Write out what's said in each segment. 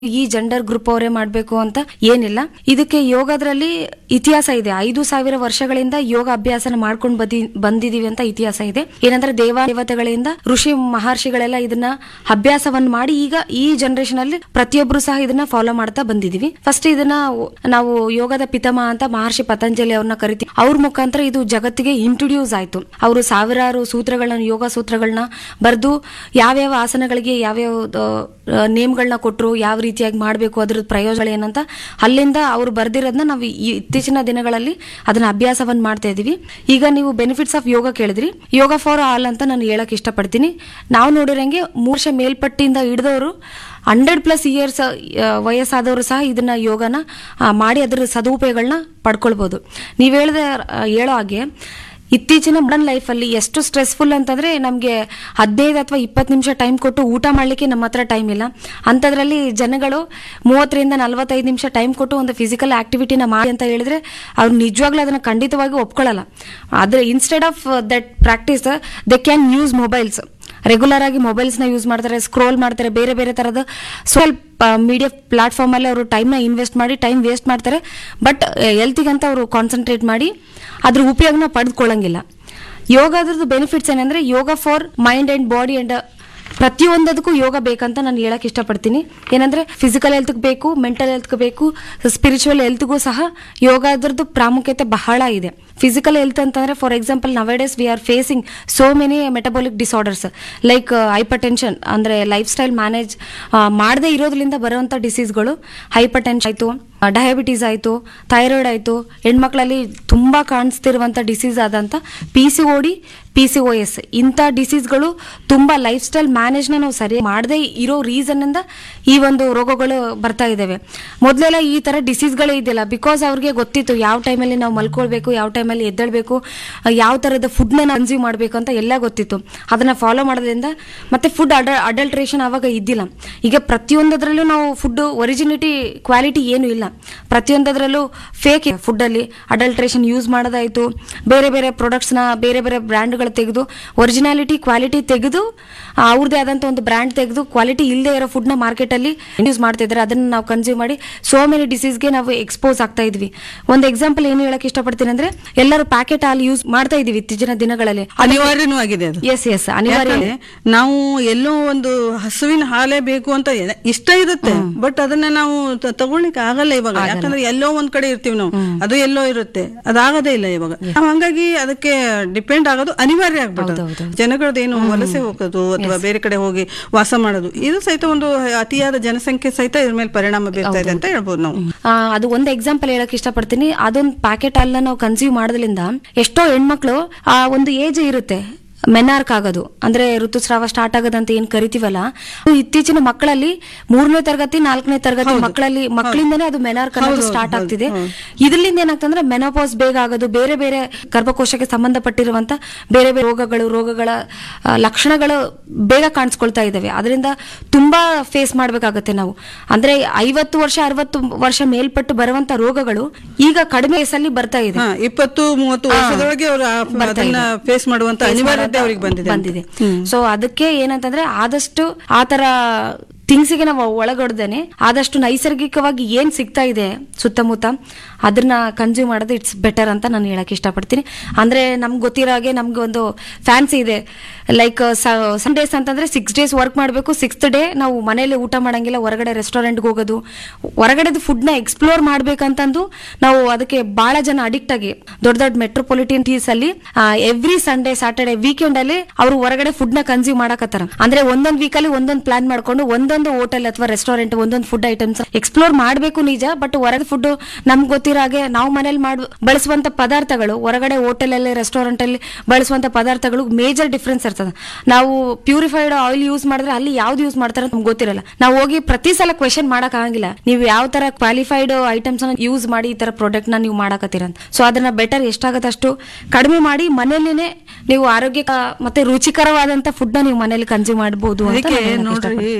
ಈ gender group ಅವರೇ ಮಾಡಬೇಕು ಅಂತ ಏನಿಲ್ಲ ಇದಕ್ಕೆ ಯೋಗದ್ರಲ್ಲಿ ಇತಿಹಾಸ ಇದೆ ಐದು ಸಾವಿರ ವರ್ಷಗಳಿಂದ ಯೋಗ ಅಭ್ಯಾಸನ ಮಾಡ್ಕೊಂಡು ಬಂದಿ ಬಂದಿದೀವಿ ಅಂತ ಇತಿಹಾಸ ಇದೆ ಏನಂದ್ರೆ ದೇವ ದೇವತೆಗಳಿಂದ ಋಷಿ ಮಹರ್ಷಿಗಳೆಲ್ಲ ಇದನ್ನ ಅಭ್ಯಾಸವನ್ನು ಮಾಡಿ ಈಗ ಈ ಜನರೇಷನ್ ಅಲ್ಲಿ ಪ್ರತಿಯೊಬ್ರು ಸಹ ಇದನ್ನ ಫಾಲೋ ಮಾಡ್ತಾ ಬಂದಿದೀವಿ ಫಸ್ಟ್ ಇದನ್ನ ನಾವು ಯೋಗದ ಪಿತಾಮಹ ಅಂತ ಮಹರ್ಷಿ ಪತಂಜಲಿ ಅವ್ರನ್ನ ಕರಿತೀವಿ ಅವ್ರ ಮುಖಾಂತರ ಇದು ಜಗತ್ತಿಗೆ ಇಂಟ್ರೊಡ್ಯೂಸ್ ಆಯ್ತು ಅವರು ಸಾವಿರಾರು ಸೂತ್ರಗಳನ್ನ ಯೋಗ ಸೂತ್ರಗಳನ್ನ ಬರೆದು ಯಾವ್ಯಾವ ಆಸನಗಳಿಗೆ ಯಾವ್ಯಾವ ನೇಮ್ಗಳನ್ನ ಕೊಟ್ಟರು ಯಾವ ರೀತಿಯಾಗಿ ಮಾಡಬೇಕು ಅದ್ರದ್ದು ಪ್ರಯೋಜನ ಏನಂತ ಅಲ್ಲಿಂದ ಅವ್ರು ಬರ್ದಿರೋದನ್ನ ನಾವು ಈ ಇತ್ತೀಚಿನ ದಿನಗಳಲ್ಲಿ ಅದನ್ನ ಅಭ್ಯಾಸವನ್ನು ಮಾಡ್ತಾ ಇದೀವಿ ಈಗ ನೀವು ಬೆನಿಫಿಟ್ಸ್ ಆಫ್ ಯೋಗ ಕೇಳಿದ್ರಿ ಯೋಗ ಫಾರ್ ಆಲ್ ಅಂತ ನಾನು ಹೇಳಕ್ ಇಷ್ಟಪಡ್ತೀನಿ ನಾವು ನೋಡಿರಂಗೆ ಮೂರು ವರ್ಷ ಮೇಲ್ಪಟ್ಟಿಂದ ಹಿಡಿದವರು ಹಂಡ್ರೆಡ್ ಪ್ಲಸ್ ಇಯರ್ಸ್ ವಯಸ್ಸಾದವರು ಸಹ ಇದನ್ನ ಯೋಗನ ಆ, ಮಾಡಿ ಅದರ ಸದುಪಯೋಗಗಳನ್ನ ಪಡ್ಕೊಳ್ಬೋದು ನೀವು ಹೇಳಿದ ಹೇಳೋ ಹಾಗೆ ಇತ್ತೀಚಿನ ಮಾಡರ್ನ್ ಲೈಫಲ್ಲಿ ಎಷ್ಟು ಸ್ಟ್ರೆಸ್ಫುಲ್ ಅಂತಂದ್ರೆ ನಮಗೆ ಹದಿನೈದು ಅಥವಾ ಇಪ್ಪತ್ತು ನಿಮಿಷ ಟೈಮ್ ಕೊಟ್ಟು ಊಟ ಮಾಡಲಿಕ್ಕೆ ನಮ್ಮ ಹತ್ರ ಟೈಮ್ ಇಲ್ಲ ಅಂಥದ್ರಲ್ಲಿ ಜನಗಳು ಮೂವತ್ತರಿಂದ ನಲವತ್ತೈದು ನಿಮಿಷ ಟೈಮ್ ಕೊಟ್ಟು ಒಂದು ಫಿಸಿಕಲ್ ಆಕ್ಟಿವಿಟಿನ ಮಾಡಿ ಅಂತ ಹೇಳಿದ್ರೆ ಅವ್ರು ನಿಜವಾಗ್ಲೂ ಅದನ್ನ ಖಂಡಿತವಾಗಿ ಒಪ್ಕೊಳ್ಳಲ್ಲ ಆದ್ರೆ instead of that practice they can use mobiles regular ಆಗಿ ಮೊಬೈಲ್ಸ್ನ ಯೂಸ್ ಮಾಡ್ತಾರೆ ಸ್ಕ್ರೋಲ್ ಮಾಡ್ತಾರೆ ಬೇರೆ ಬೇರೆ ಥರದ ಸ್ವಲ್ಪ ಮೀಡಿಯಾ ಪ್ಲಾಟ್ಫಾರ್ಮ್ ಅಲ್ಲಿ ಅವರು ಟೈಮ್ನ ಇನ್ವೆಸ್ಟ್ ಮಾಡಿ ಟೈಮ್ ವೇಸ್ಟ್ ಮಾಡ್ತಾರೆ ಬಟ್ ಹೆಲ್ತಿಗಂತ ಅವರು ಕಾನ್ಸಂಟ್ರೇಟ್ ಮಾಡಿ ಅದ್ರ ಉಪಯೋಗನ ಪಡೆದುಕೊಳ್ಳಂಗಿಲ್ಲ ಯೋಗ ಅದ್ರದ್ದು ಬೆನಿಫಿಟ್ಸ್ ಏನಂದ್ರೆ yoga for mind and body and ಪ್ರತಿಯೊಂದದಕ್ಕೂ ಯೋಗ ಬೇಕಂತ ನಾನು ಹೇಳಕ್ ಇಷ್ಟಪಡ್ತೀನಿ ಏನಂದ್ರೆ ಫಿಸಿಕಲ್ ಹೆಲ್ತ್ಗೆ ಬೇಕು ಮೆಂಟಲ್ ಹೆಲ್ತ್ಗೆ ಬೇಕು ಸ್ಪಿರಿಚುವಲ್ ಹೆಲ್ತ್ಗೂ ಸಹ ಯೋಗ ಅದ್ರದ್ದು ಪ್ರಾಮುಖ್ಯತೆ ಬಹಳ ಇದೆ ಫಿಸಿಕಲ್ ಹೆಲ್ತ್ ಅಂತಂದ್ರೆ for example nowadays we are facing so many metabolic disorders like hypertension ಅಂದ್ರೆ ಲೈಫ್ ಸ್ಟೈಲ್ ಮ್ಯಾನೇಜ್ ಮಾಡದೇ ಇರೋದ್ರಿಂದ ಬರುವಂತ ಡಿಸೀಸ್ಗಳು ಹೈಪರ್ ಟೆನ್ಷನ್ ಆಯ್ತು ಡಯಾಬಿಟೀಸ್ ಆಯಿತು ಥೈರಾಯ್ಡ್ ಆಯಿತು ಹೆಣ್ಮಕ್ಳಲ್ಲಿ ತುಂಬ ಕಾಣಿಸ್ತಿರುವಂಥ ಡಿಸೀಸ್ ಆದಂಥ P C O D P C O S ಇಂಥ ಡಿಸೀಸ್ಗಳು ತುಂಬ ಲೈಫ್ ಸ್ಟೈಲ್ ಮ್ಯಾನೇಜ್ನ ನಾವು ಸರಿಯಾಗಿ ಮಾಡದೇ ಇರೋ ರೀಸನ್ನಿಂದ ಈ ಒಂದು ರೋಗಗಳು ಬರ್ತಾ ಇದ್ದಾವೆ ಮೊದಲೆಲ್ಲ ಈ ಥರ ಡಿಸೀಸ್ಗಳೇ ಇದ್ದಿಲ್ಲ ಬಿಕಾಸ್ ಅವ್ರಿಗೆ ಗೊತ್ತಿತ್ತು ಯಾವ ಟೈಮಲ್ಲಿ ನಾವು ಮಲ್ಕೊಳ್ಬೇಕು ಯಾವ ಟೈಮಲ್ಲಿ ಎದ್ದೇಳಬೇಕು ಯಾವ ಥರದ ಫುಡ್ನ ಕನ್ಸ್ಯೂಮ್ ಮಾಡಬೇಕು ಅಂತ ಎಲ್ಲ ಗೊತ್ತಿತ್ತು ಅದನ್ನು ಫಾಲೋ ಮಾಡೋದ್ರಿಂದ ಮತ್ತೆ ಫುಡ್ ಅಡ ಅಡಲ್ಟ್ರೇಷನ್ ಆವಾಗ ಇದ್ದಿಲ್ಲ ಈಗ ಪ್ರತಿಯೊಂದರಲ್ಲೂ ನಾವು ಫುಡ್ ಒರಿಜಿನಿಟಿ ಕ್ವಾಲಿಟಿ ಏನು ಇಲ್ಲ ಪ್ರತಿಯೊಂದರಲ್ಲೂ ಫೇಕ್ ಫುಡ್ಡಲ್ಲಿ ಅಡಲ್ಟ್ರೇಷನ್ ಯೂಸ್ ಮಾಡೋದಾಯಿತು ಬೇರೆ ಬೇರೆ ಪ್ರಾಡಕ್ಟ್ಸ್ನ ಬೇರೆ ಬೇರೆ ಬ್ರ್ಯಾಂಡ್ಗಳು ತೆಗೆದು ಒರಿಜಿನಾಲಿಟಿ ಕ್ವಾಲಿಟಿ ತೆಗೆದು ಆ, ಅವ್ರದ್ದೇ ಆದಂಥ ಒಂದು ಬ್ರ್ಯಾಂಡ್ ತೆಗೆದು ಕ್ವಾಲಿಟಿ ಇಲ್ಲದೆ ಇರೋ ಫುಡ್ನ ಮಾರ್ಕೆಟಲ್ಲಿ ಯೂಸ್ ಮಾಡ್ತಾ ಇದ್ದಾರೆ ಅದನ್ನು ನಾವು ಕನ್ಸ್ಯೂಮ್ ಮಾಡಿ ಸೋ ಮೆನಿ ಡಿಸೀಸ್ಗೆ ನಾವು ಎಕ್ಸ್ಪೋಸ್ ಆಗ್ತಾ ಇದ್ವಿ ಒಂದು ಎಕ್ಸಾಂಪಲ್ ಏನು ಹೇಳಕ್ ಇಷ್ಟಪಡ್ತೀನಿ ಅಂದ್ರೆ ಎಲ್ಲರೂ ಪ್ಯಾಕೆಟ್ ಹಾಲು ಯೂಸ್ ಮಾಡ್ತಾ ಇದೀವಿ ಇತ್ತೀಚಿನ ದಿನಗಳಲ್ಲಿ ಅನಿವಾರ್ಯನೂ ಆಗಿದೆ ಅದು ಎಸ್ ಎಸ್ ಅನಿವಾರ್ಯ ಯಾಕಂದ್ರೆ ನಾವು ಎಲ್ಲೋ ಒಂದು ಹಸುವಿನ ಹಾಲೇ ಬೇಕು ಅಂತ ಎ- ಇಷ್ಟ ಇರುತ್ತೆ ಬಟ್ ಅದನ್ನ ನಾವು ತ- ತಗೊಳ್ಳಿಕ್ಕೆ ಆಗಲ್ಲ ಇವಾಗ ಯಾಕಂದ್ರೆ ಎಲ್ಲೋ ಒಂದ್ ಕಡೆ ಇರ್ತೀವಿ ನಾವು ಅದು ಎಲ್ಲೋ ಇರುತ್ತೆ ಅದಾಗದೇ ಇಲ್ಲ ಇವಾಗ ನಾವು ಹಂಗಾಗಿ ಅದಕ್ಕೆ ಡಿಪೆಂಡ್ ಆಗೋದು ಅನಿವಾರ್ಯ ಆಗ್ಬಿಟ್ಟು ಜನಗಳದ್ದೇನು ವಲಸೆ ಹೋಗೋದು ಅಥವಾ ಬೇರೆ ಕಡೆ ಹೋಗಿ ವಾಸ ಮಾಡೋದು ಇದು ಸಹಿತ ಒಂದು ಅತಿಯಾದ ಜನಸಂಖ್ಯೆ ಸಹಿತ ಇದ್ರ ಮೇಲೆ ಪರಿಣಾಮ ಬೀರ್ತಾ ಇದೆ ಅಂತ ಹೇಳ್ಬೋದು ನಾವು ಆ, ಅದು ಒಂದು ಎಕ್ಸಾಂಪಲ್ ಹೇಳಕ್ ಇಷ್ಟಪಡ್ತೀನಿ ಅದೊಂದು ಪ್ಯಾಕೆಟ್ ಹಾಲನ್ನ ನಾವು ಕನ್ಸ್ಯೂಮ್ ಮಾಡೋದ್ರಿಂದ ಎಷ್ಟೋ ಹೆಣ್ಮಕ್ಳು ಆ ಒಂದು ಏಜ್ ಇರುತ್ತೆ ಮೆನಾರ್ಕ್ ಆಗೋದು ಅಂದ್ರೆ ಋತುಸ್ರಾವ ಸ್ಟಾರ್ಟ್ ಆಗೋದಂತ ಏನ್ ಕರಿತೀವಲ್ಲ ಅದು ಇತ್ತೀಚಿನ ಮಕ್ಕಳಲ್ಲಿ ಮೂರನೇ ತರಗತಿ ನಾಲ್ಕನೇ ತರಗತಿ ಮಕ್ಕಳಲ್ಲಿ ಮಕ್ಕಳಿಂದನೇ ಅದು ಮೆನಾರ್ಕ್ ಅನ್ನೋದು ಸ್ಟಾರ್ಟ್ ಆಗ್ತಿದೆ ಇದರಿಂದ ಏನಾಗ್ತಂದ್ರೆ ಮೆನೋಪಾಸ್ ಬೇಗ ಆಗೋದು ಬೇರೆ ಬೇರೆ ಗರ್ಭಕೋಶಕ್ಕೆ ಸಂಬಂಧಪಟ್ಟಿರುವಂತ ಬೇರೆ ಬೇರೆ ರೋಗಗಳು ರೋಗಗಳ ಆ, ಲಕ್ಷಣಗಳು ಬೇಗ ಕಾಣಿಸ್ಕೊಳ್ತಾ ಇದಾವೆ ಅದರಿಂದ ತುಂಬಾ ಫೇಸ್ ಮಾಡ್ಬೇಕಾಗತ್ತೆ ನಾವು ಅಂದ್ರೆ ಐವತ್ತು ವರ್ಷ ಅರವತ್ತು ವರ್ಷ ಮೇಲ್ಪಟ್ಟು ಬರುವಂತ ರೋಗಗಳು ಈಗ ಕಡಿಮೆ ವಯಸ್ಸಲ್ಲಿ ಬರ್ತಾ ಇದೆ ಹಾ ಇಪ್ಪತ್ತು ಮೂವತ್ತು ವರ್ಷದೊಳಗೆ ಅವರು ಅದನ್ನ ಫೇಸ್ ಮಾಡುವಂತ ಅನಿವಾರ್ಯತೆ ಅವ್ರಿಗೆ ಬಂದಿದೆ ಅಂತ. ಬಂದಿದೆ ಸೊ ಅದಕ್ಕೆ ಏನಂತಂದ್ರೆ ಆದಷ್ಟು ಆತರ ಥಿಂಗ್ಸಿಗೆ ನಾವು ಒಳಗೊಡ್ದೇನೆ ಆದಷ್ಟು ನೈಸರ್ಗಿಕವಾಗಿ ಏನ್ ಸಿಗ್ತಾ ಇದೆ ಸುತ್ತಮುತ್ತ ಅದನ್ನ ಕನ್ಸ್ಯೂಮ್ ಮಾಡೋದು ಇಟ್ಸ್ ಬೆಟರ್ ಅಂತ ನಾನು ಹೇಳಕ್ ಇಷ್ಟಪಡ್ತೀನಿ ಅಂದ್ರೆ ನಮ್ಗೆ ಗೊತ್ತಿರೋ ಹಾಗೆ ನಮ್ಗೆ ಒಂದು ಫ್ಯಾನ್ಸಿ ಇದೆ ಲೈಕ್ ಸಂಡೇಸ್ ಅಂತಂದ್ರೆ ಸಿಕ್ಸ್ ಡೇಸ್ ವರ್ಕ್ ಮಾಡಬೇಕು ಸಿಕ್ಸ್ತ್ ಡೇ ನಾವು ಮನೇಲಿ ಊಟ ಮಾಡಂಗಿಲ್ಲ ಹೊರಗಡೆ ರೆಸ್ಟೋರೆಂಟ್ಗೆ ಹೋಗೋದು ಹೊರಗಡೆದು ಫುಡ್ನ ಎಕ್ಸ್ಪ್ಲೋರ್ ಮಾಡ್ಬೇಕಂತಂದು ನಾವು ಅದಕ್ಕೆ ಬಹಳ ಜನ ಅಡಿಕ್ಟ್ ಆಗಿ ದೊಡ್ಡ ದೊಡ್ಡ ಮೆಟ್ರೋಪಾಲಿಟನ್ ಟೀಸ್ ಅಲ್ಲಿ ಎವ್ರಿ ಸಂಡೇ ಸ್ಯಾಟರ್ಡೆ ವೀಕೆಂಡ್ ಅಲ್ಲಿ ಅವರು ಹೊರಗಡೆ ಫುಡ್ ನ ಕನ್ಸ್ಯೂಮ್ ಮಾಡಕತ್ತಾರ ಅಂದ್ರೆ ಒಂದೊಂದ್ ವೀಕ್ ಅಲ್ಲಿ ಒಂದೊಂದ್ ಪ್ಲಾನ್ ಮಾಡ್ಕೊಂಡು ಒಂದೊಂದು ಹೋಟೆಲ್ ಅಥವಾ ರೆಸ್ಟೋರೆಂಟ್ ಒಂದೊಂದು ಫುಡ್ ಐಟಮ್ಸ್ ಎಕ್ಸ್ಪ್ಲೋರ್ ಮಾಡಬೇಕು ನಿಜ ಬಟ್ ಹೊರಗೆ ಫುಡ್ ನಮ್ಗೆ ಗೊತ್ತಿರೋ ಹಾಗೆ ನಾವು ಮನೇಲಿ ಮಾಡ್ ಬಳಸುವಂತ ಪದಾರ್ಥಗಳು ಹೊರಗಡೆ ಹೋಟೆಲ್ ಅಲ್ಲಿ ರೆಸ್ಟೋರೆಂಟ್ ಅಲ್ಲಿ ಬಳಸುವಂತ ಪದಾರ್ಥಗಳು ಮೇಜರ್ ಡಿಫ್ರೆನ್ಸ್ ಇರ್ತದೆ ನಾವು ಪ್ಯೂರಿಫೈಡ್ ಆಯಿಲ್ ಯೂಸ್ ಮಾಡಿದ್ರೆ ಅಲ್ಲಿ ಯಾವ್ದು ಯೂಸ್ ಮಾಡ್ತಾರೆ ಅಂತ ನಮ್ಗೆ ಗೊತ್ತಿರಲ್ಲ ನಾವು ಹೋಗಿ ಪ್ರತಿ ಸಲ ಕ್ವೆಶನ್ ಮಾಡಕ್ ಆಗಂಗಿಲ್ಲ ನೀವು ಯಾವ ತರ ಕ್ವಾಲಿಫೈಡ್ ಐಟಮ್ಸ್ ಯೂಸ್ ಮಾಡಿ ಈ ತರ ಪ್ರಾಡಕ್ಟ್ ನ ನೀವು ಮಾಡಕತ್ತೀರ ಅಂತ ಸೊ ಅದನ್ನ ಬೆಟರ್ ಎಷ್ಟಾಗತ್ತೆ ಅಷ್ಟು ಕಡಿಮೆ ಮಾಡಿ ಮನೆಯಲ್ಲೇನೆ ನೀವು ಆರೋಗ್ಯ ಮತ್ತೆ ರುಚಿಕರವಾದಂತ ಫುಡ್ ನ ನೀವು ಮನೇಲಿ ಕನ್ಸ್ಯೂಮ್ ಮಾಡಬಹುದು ಅಂತ ಅದಕ್ಕೆ ನಾನು ಹೇಳಕ್ ನೋಡ್ರಿ ಇಷ್ಟಪಡ್ತೀನಿ.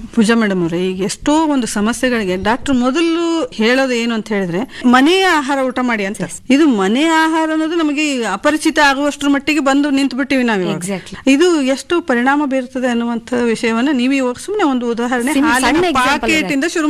ಪೂಜಾ ಮೇಡಮ್ ಅವರೇ ಈಗ ಎಷ್ಟೋ ಒಂದು ಸಮಸ್ಯೆಗಳಿಗೆ ಡಾಕ್ಟರ್ ಮೊದಲು ಹೇಳೋದು ಏನು ಅಂತ ಹೇಳಿದ್ರೆ ಮನೆಯ ಆಹಾರ ಊಟ ಮಾಡಿ ಅಂತ ಇದು ಮನೆಯ ಆಹಾರ ಅನ್ನೋದು ನಮಗೆ ಈಗ ಅಪರಿಚಿತ ಆಗುವಷ್ಟರ ಮಟ್ಟಿಗೆ ಬಂದು ನಿಂತು ಬಿಟ್ಟಿವಿ ನಾವು ಇವಾಗ. Exactly. ಇದು ಎಷ್ಟು ಪರಿಣಾಮ ಬೀರ್ತದೆ ಅನ್ನುವಂಥ ವಿಷಯವನ್ನ ನೀವು ಇವಾಗ ಸುಮ್ಮನೆ ಒಂದು ಉದಾಹರಣೆ ಸಿಂ- ಹಾಲಿನ ಸಣ್ಣ example ಪಾಕೆಟ್ ಇಂದ ಶುರು